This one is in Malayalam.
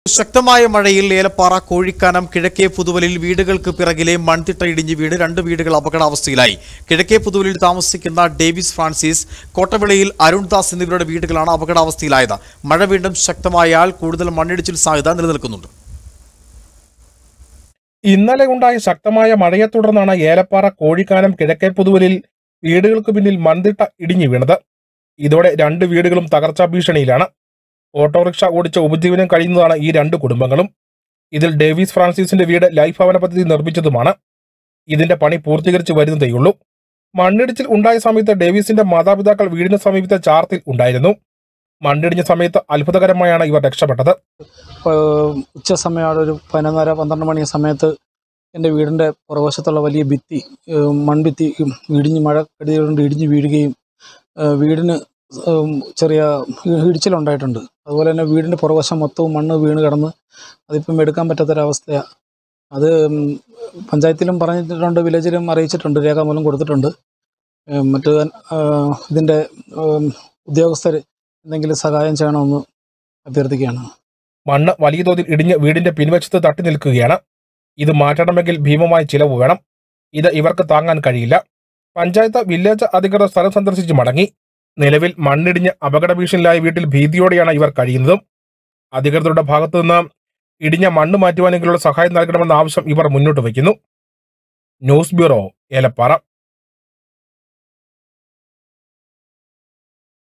ശക്തമായ മഴയിൽ ഏലപ്പാറ കോഴിക്കാനം കിഴക്കേ പുതുവലിൽ വീടുകൾക്ക് പിറകിലെ മൺതിട്ട ഇടിഞ്ഞ് വീണ് രണ്ട് വീടുകൾ അപകടാവസ്ഥയിലായി കിഴക്കേ പുതുവലിൽ താമസിക്കുന്ന ഡേവിസ് ഫ്രാൻസിസ് കോട്ടവിളയിൽ അരുൺദാസ് എന്നിവരുടെ വീടുകളാണ് അപകടാവസ്ഥയിലായത് മഴ വീണ്ടും ശക്തമായാൽ കൂടുതൽ മണ്ണിടിച്ചിൽ സാധ്യത നിലനിൽക്കുന്നുണ്ട് ഇന്നലെ ഉണ്ടായ ശക്തമായ മഴയെ തുടർന്നാണ് ഏലപ്പാറ കോഴിക്കാനം കിഴക്കേ പുതുവലിൽ വീടുകൾക്ക് പിന്നിൽ മൺതിട്ട ഇടിഞ്ഞു വീണത് ഇതോടെ രണ്ട് വീടുകളും തകർച്ചാ ഭീഷണിയിലാണ് ഓട്ടോറിക്ഷ ഓടിച്ച് ഉപജീവനം കഴിയുന്നതാണ് ഈ രണ്ട് കുടുംബങ്ങളും ഇതിൽ ഡേവിസ് ഫ്രാൻസിസിന്റെ വീട് ലൈഫ് ഭവന പദ്ധതി നിർമ്മിച്ചതുമാണ് ഇതിന്റെ പണി പൂർത്തീകരിച്ച് വരുന്നതേയുള്ളൂ മണ്ണിടിച്ചിൽ ഉണ്ടായ സമയത്ത് ഡേവിസിന്റെ മാതാപിതാക്കൾ വീടിന് സമീപത്തെ ചാർത്തിൽ ഉണ്ടായിരുന്നു മണ്ണിടിഞ്ഞ സമയത്ത് അത്ഭുതകരമായാണ് ഇവർ രക്ഷപ്പെട്ടത് ഉച്ച സമയമാണ് ഒരു പതിനൊന്നര പന്ത്രണ്ട് മണി സമയത്ത് എൻ്റെ വീടിൻ്റെ പുറവശത്തുള്ള വലിയ ഭിത്തി ഏഹ് മൺഭിത്തി ഇടിഞ്ഞ് മഴ കടിതുകൊണ്ട് ഇടിഞ്ഞ് വീഴുകയും ഏഹ് വീടിന് ഉം ചെറിയ ഇടിച്ചിലുണ്ടായിട്ടുണ്ട് അതുപോലെ തന്നെ വീടിൻ്റെ പുറവശം മൊത്തവും മണ്ണ് വീണ് കിടന്ന് അതിപ്പം എടുക്കാൻ പറ്റാത്തൊരവസ്ഥയാണ് അത് ഉം പഞ്ചായത്തിലും പറഞ്ഞിട്ടുണ്ട് വില്ലേജിലും അറിയിച്ചിട്ടുണ്ട് രേഖാമൂലം കൊടുത്തിട്ടുണ്ട് ഏഹ് മറ്റ് ഏഹ് ഇതിൻ്റെ ഉദ്യോഗസ്ഥർ എന്തെങ്കിലും സഹായം ചെയ്യണമെന്ന് അഭ്യർത്ഥിക്കുകയാണ് മണ്ണ് വലിയ തോതിൽ ഇടിഞ്ഞ് വീടിന്റെ പിൻവശത്ത് തട്ടി നിൽക്കുകയാണ് ഇത് മാറ്റണമെങ്കിൽ ഭീമമായ ചിലവ് വേണം ഇത് ഇവർക്ക് താങ്ങാൻ കഴിയില്ല പഞ്ചായത്ത് വില്ലേജ് അധികൃതർ സ്ഥലം സന്ദർശിച്ച് മടങ്ങി നിലവിൽ മണ്ണിടിഞ്ഞ് അപകട ഭീഷണിയിലായ വീട്ടിൽ ഭീതിയോടെയാണ് ഇവർ കഴിയുന്നതും അധികൃതരുടെ ഭാഗത്തുനിന്ന് ഇടിഞ്ഞ മണ്ണ് മാറ്റുവാനെങ്കിലുള്ള സഹായം നൽകണമെന്ന ആവശ്യം ഇവർ മുന്നോട്ട് വയ്ക്കുന്നു ന്യൂസ് ബ്യൂറോ ഏലപ്പാറ